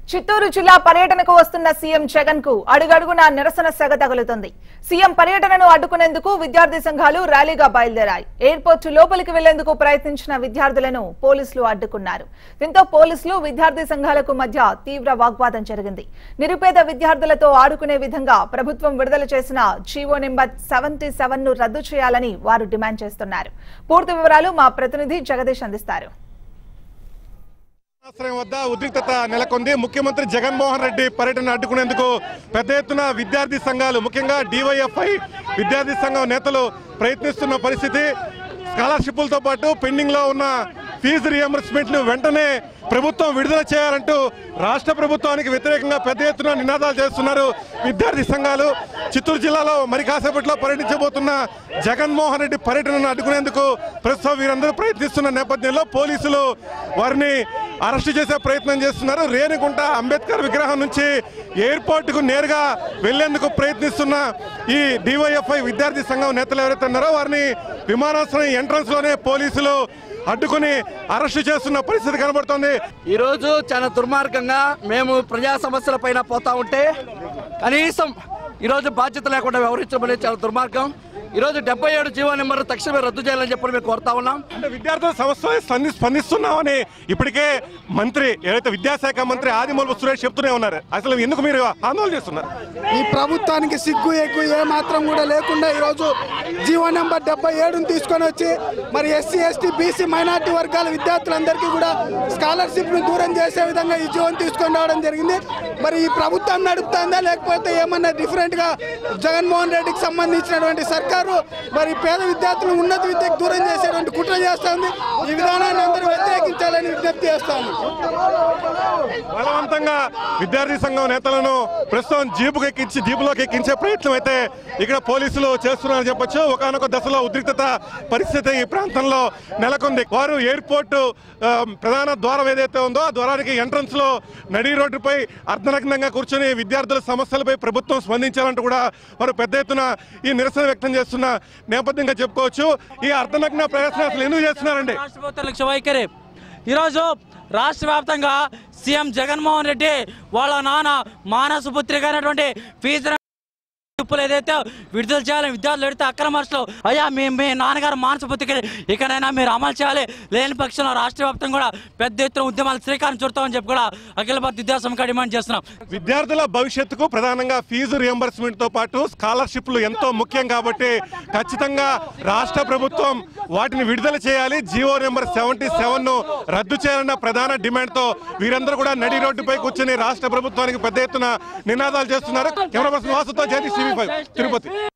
చిత్తూరు జిల్లా పర్యటనకు వస్తున్న సీఎం జగన్ కు అడుగడుగునా నిరసన సెగ తగులుతుంది సీఎం పర్యటనను అడ్డుకునేందుకు విద్యార్థి సంఘాలు ర్యాలీగా బయలుదేరాయి ఎయిర్పోర్టు లోపలికి వెళ్లేందుకు ప్రయత్నించిన విద్యార్థులను పోలీసులు అడ్డుకున్నారు దీంతో పోలీసులు విద్యార్థి సంఘాలకు మధ్య తీవ్ర వాగ్వాదం జరిగింది నిరుపేద విద్యార్థులతో ఆడుకునే విధంగా ప్రభుత్వం విడుదల చేసిన జీవో నెంబర్ సెవెంటీ సెవెన్ ను రద్దు చేయాలని వారు డిమాండ్ చేస్తున్నారు పూర్తి వివరాలు మా ప్రతినిధి జగదీష్ అందిస్తారు ఆశ్రయం వద్ద ఉద్రిక్తత నెలకొంది ముఖ్యమంత్రి జగన్మోహన్ రెడ్డి పర్యటన అడ్డుకునేందుకు పెద్ద ఎత్తున విద్యార్థి సంఘాలు ముఖ్యంగా డివైఎఫ్ఐ విద్యార్థి సంఘం నేతలు ప్రయత్నిస్తున్న పరిస్థితి స్కాలర్షిప్లతో పాటు పెండింగ్ లో ఉన్న ఫీజు రియంబర్స్మెంట్ ను వెంటనే ప్రభుత్వం విడుదల చేయాలంటూ రాష్ట్ర ప్రభుత్వానికి వ్యతిరేకంగా పెద్ద ఎత్తున నినాదాలు చేస్తున్నారు విద్యార్థి సంఘాలు చిత్తూరు జిల్లాలో మరి కాసేపట్లో పర్యటించబోతున్న జగన్మోహన్ రెడ్డి పర్యటనను అడ్డుకునేందుకు ప్రస్తుతం వీరందరూ ప్రయత్నిస్తున్న నేపథ్యంలో పోలీసులు వారిని అరెస్టు చేసే ప్రయత్నం చేస్తున్నారు రేణిగుంట అంబేద్కర్ విగ్రహం నుంచి ఎయిర్పోర్ట్ కు నేరుగా వెళ్లేందుకు ప్రయత్నిస్తున్న ఈ డివైఎఫ్ఐ విద్యార్థి సంఘం నేతలు ఎవరైతే ఉన్నారో వారిని విమానాశ్రయం ఎంట్రన్స్ లోనే పోలీసులు అడ్డుకుని అరెస్టు చేస్తున్న పరిస్థితి కనబడుతోంది ఈరోజు చాలా దుర్మార్గంగా మేము ప్రజా సమస్యల పైన పోతా ఉంటే కనీసం ఈరోజు బాధ్యత లేకుండా వ్యవహరించడం అనేది చాలా దుర్మార్గం ఈరోజు డెబ్బై ఏడు జీవో నెంబర్ తక్షణమే రద్దు చేయాలని చెప్పి మేము కోరుతా ఉన్నాం అంటే విద్యార్థుల సమస్య స్పంది స్పందిస్తున్నామని ఇప్పటికే మంత్రి ఏదైతే విద్యాశాఖ మంత్రి ఆదిమూలపు సురేష్ చెప్తూనే ఉన్నారు అసలు ఎందుకు మీరు ఆందోళన చేస్తున్నారు ఈ ప్రభుత్వానికి సిగ్గు ఎక్కువ ఏ మాత్రం కూడా లేకుండా ఈరోజు జీవో నెంబర్ డెబ్బై ఏడుని తీసుకొని వచ్చి మరి ఎస్సీ ఎస్టీ బీసీ మైనార్టీ వర్గాల విద్యార్థులందరికీ కూడా స్కాలర్షిప్ను దూరం చేసే విధంగా ఈ జీవోని తీసుకొని రావడం జరిగింది మరి ఈ ప్రభుత్వం నడుపుతుందా లేకపోతే ఏమన్నా డిఫరెంట్గా జగన్మోహన్ రెడ్డికి సంబంధించినటువంటి సర్కారు మరి పేద విద్యార్థులు ఉన్నత విద్యకు దూరం చేసేటువంటి కుట్ర చేస్తుంది ఈ విధానాన్ని అందరూ వ్యతిరేకించాలని విజ్ఞప్తి చేస్తాను బలవంతంగా విద్యార్థి సంఘం నేతలను ప్రస్తుతం జీపుకి ఎక్కించి జీపులోకి ఎక్కించే ప్రయత్నం అయితే ఇక్కడ పోలీసులు చేస్తున్నారని చెప్పొచ్చు ఒకనొక దశలో ఉద్రిక్తత పరిస్థితి ఈ ప్రాంతంలో నెలకొంది వారు ఎయిర్పోర్ట్ ఆ, ప్రధాన ద్వారం ఏదైతే ఉందో ఆ ద్వారానికి ఎంట్రన్స్ లో నడి రోడ్డుపై అర్ధనగ్నంగా కూర్చొని విద్యార్థుల సమస్యలపై ప్రభుత్వం స్పందించాలంటూ కూడా వారు పెద్ద ఎత్తున ఈ నిరసన వ్యక్తం చేస్తున్న నేపథ్యంగా చెప్పుకోవచ్చు ఈ అర్ధనగ్న ప్రదర్శన అసలు ఎందుకు చేస్తున్నారండి రాష్ట్ర ప్రభుత్వ లక్ష్య వైఖరి ఈరోజు రాష్ట్ర వ్యాప్తంగా సీఎం జగన్మోహన్ రెడ్డి వాళ్ళ నాన్న మానస పుత్రిక అయినటువంటి ఫీజు ఇప్పుడు ఏదైతే విడుదల చేయాలని విద్యార్థులు ఎడితే అక్రమ అరెస్టులు అయ్యా మీ మీ నాన్నగారు మానస పుత్రిక ఇక్కడైనా మీరు అమలు చేయాలి లేని పక్షంలో రాష్ట్ర వ్యాప్తంగా కూడా పెద్ద ఎత్తున ఉద్యమాలు శ్రీకారం చుడతామని చెప్పి కూడా అఖిల భారత విద్యాసంఘ డిమాండ్ చేస్తున్నాం విద్యార్థుల భవిష్యత్తుకు ప్రధానంగా ఫీజు రియంబర్స్మెంట్ తో పాటు స్కాలర్షిప్లు ఎంతో ముఖ్యం కాబట్టి ఖచ్చితంగా రాష్ట్ర ప్రభుత్వం వాటిని విడుదల చేయాలి జియో నెంబర్ సెవెంటీ సెవెన్ ను రద్దు చేయాలన్న ప్రధాన డిమాండ్ తో వీరందరూ కూడా నడి రోడ్డుపై కూర్చొని రాష్ట్ర ప్రభుత్వానికి పెద్ద ఎత్తున నినాదాలు చేస్తున్నారు కెమెరా పర్సన్ వాసుతో జగదీష్ టీవీ ఫైవ్ తిరుపతి